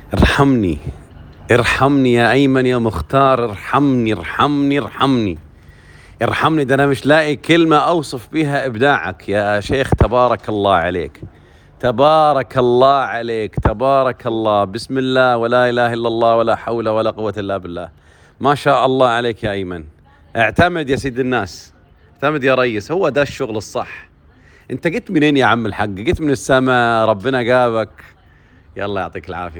ارحمني ارحمني يا ايمن يا مختار ارحمني ارحمني ارحمني ارحمني ده انا مش لاقي كلمه اوصف بها ابداعك يا شيخ تبارك الله عليك تبارك الله عليك تبارك الله بسم الله ولا اله الا الله ولا حول ولا قوه الا بالله ما شاء الله عليك يا ايمن اعتمد يا سيد الناس اعتمد يا ريس هو ده الشغل الصح انت جيت منين يا عم الحق جيت من السماء ربنا جابك يلا يعطيك العافيه